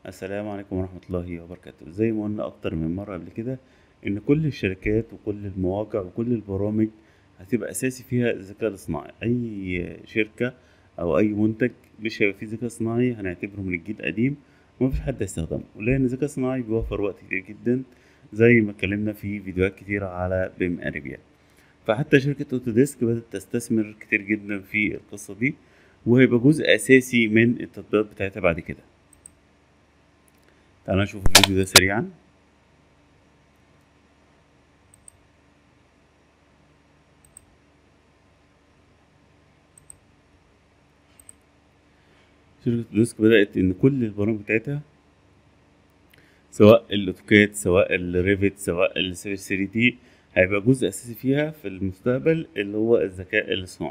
السلام عليكم ورحمة الله وبركاته زي ما قلنا أكتر من مرة قبل كده إن كل الشركات وكل المواقع وكل البرامج هتبقى أساسي فيها الذكاء الاصطناعي أي شركة أو أي منتج مش هيبقى فيه ذكاء صناعي هنعتبره من الجيل القديم ومفيش حد هيستخدمه لأن الذكاء الصناعي بيوفر وقت كتير جدا زي ما اتكلمنا في فيديوهات كتيرة على بيم أريبيا فحتى شركة أوتوديسك بدأت تستثمر كتير جدا في القصة دي وهيبقى جزء أساسي من التطبيقات بتاعتها بعد كده تعالوا نشوف الفيديو ده سريعا شركة ديسك بدأت إن كل البرامج بتاعتها سواء الأوتوكاد سواء الريفت سواء السيفل 3 دي هيبقى جزء أساسي فيها في المستقبل اللي هو الذكاء الاصطناعي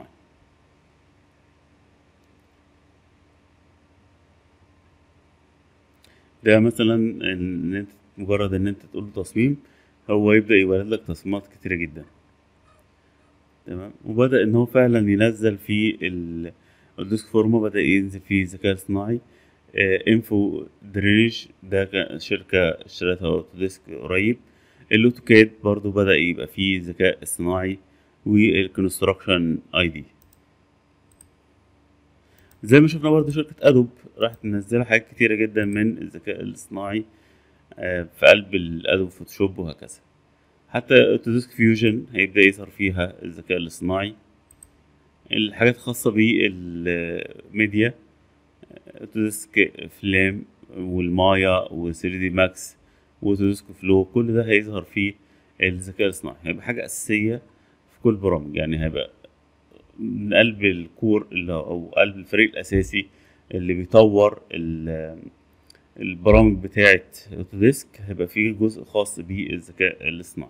ده مثلا ان انت مجرد ان انت تقول له تصميم هو يبدأ يولد لك تصميمات كتيرة جدا تمام وبدأ ان هو فعلا ينزل في ال- الديسك فورما بدأ ينزل فيه ذكاء اصطناعي آه، انفو درينج ده كان شركة اشترتها اوتوديسك قريب الاوتوكاد برضو بدأ يبقى فيه ذكاء اصطناعي والكونستراكشن اي دي زي ما شفنا برضو شركة ادوب راحت منزلة حاجات كتيرة جدا من الذكاء الاصطناعي آه، في قلب الادوب فوتوشوب وهكذا حتى اوتوديسك فيوجن هيبدأ يظهر فيها الذكاء الاصطناعي الحاجات الخاصة بالميديا اوتوديسك فلام والمايا و 3 دي ماكس واوتوديسك فلو كل ده هيظهر فيه الذكاء الاصطناعي هيبقى حاجة أساسية في كل برامج يعني هيبقى من قلب الكور اللي هو- أو قلب الفريق الأساسي اللي بيطور ال- البرامج بتاعة اوتوديسك هيبقى فيه جزء خاص بالذكاء الاصطناعي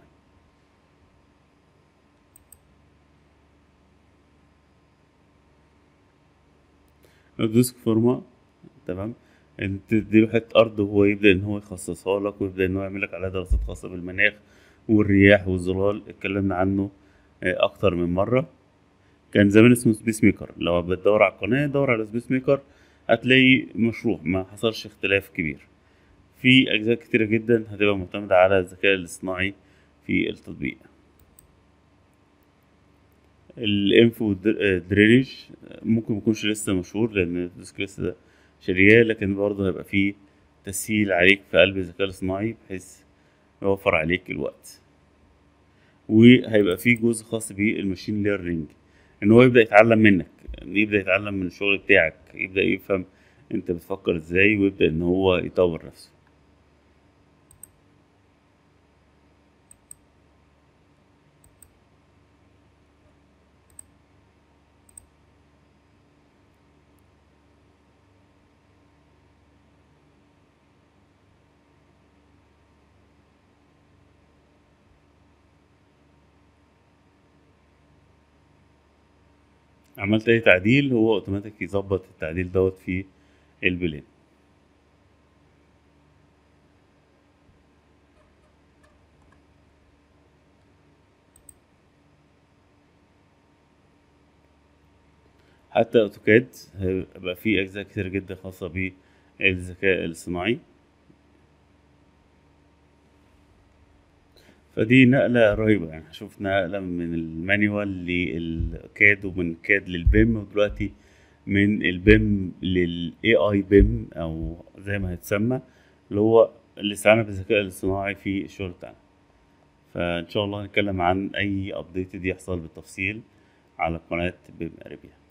الديسك فورما تمام انت تديله حته ارض وهو يبدا ان هو يخصصها لك ويبدا ان هو يعمل لك عليها دراسات خاصه بالمناخ والرياح والظلال اتكلمنا عنه آه، اكتر من مره كان زمان اسمه سبيس ميكر لو بتدور على القناه دور على سبيس ميكر هتلاقي مشروع ما حصلش اختلاف كبير في اجزاء كتيره جدا هتبقى معتمده على الذكاء الاصطناعي في التطبيق الانفو درينج ممكن ميكونش لسه مشهور لان الديسك لسه ده شارياه لكن برضه هيبقى فيه تسهيل عليك في قلب الذكاء الاصطناعي بحيث يوفر عليك الوقت وهيبقى فيه جزء خاص بالماشين ليرنينج ان هو يبدا يتعلم منك يبدا يتعلم من الشغل بتاعك يبدا يفهم انت بتفكر ازاي ويبدا ان هو يطور نفسه عملت اي تعديل هو اوتوماتيك يظبط التعديل دوت في البلان حتى اوتوكاد هيبقى فيه اجزاء كتير جدا خاصة بالذكاء الاصطناعي فدي نقلة رهيبة يعني شفنا نقلة من المانيوال للكاد ومن كاد للبيم ودلوقتي من البيم للاي اي بيم او زي ما هيتسمى اللي هو الاستعانة بالذكاء الاصطناعي في الشغل بتاعنا فان شاء الله هنتكلم عن اي ابديت يحصل بالتفصيل على قناة بيم اريبيا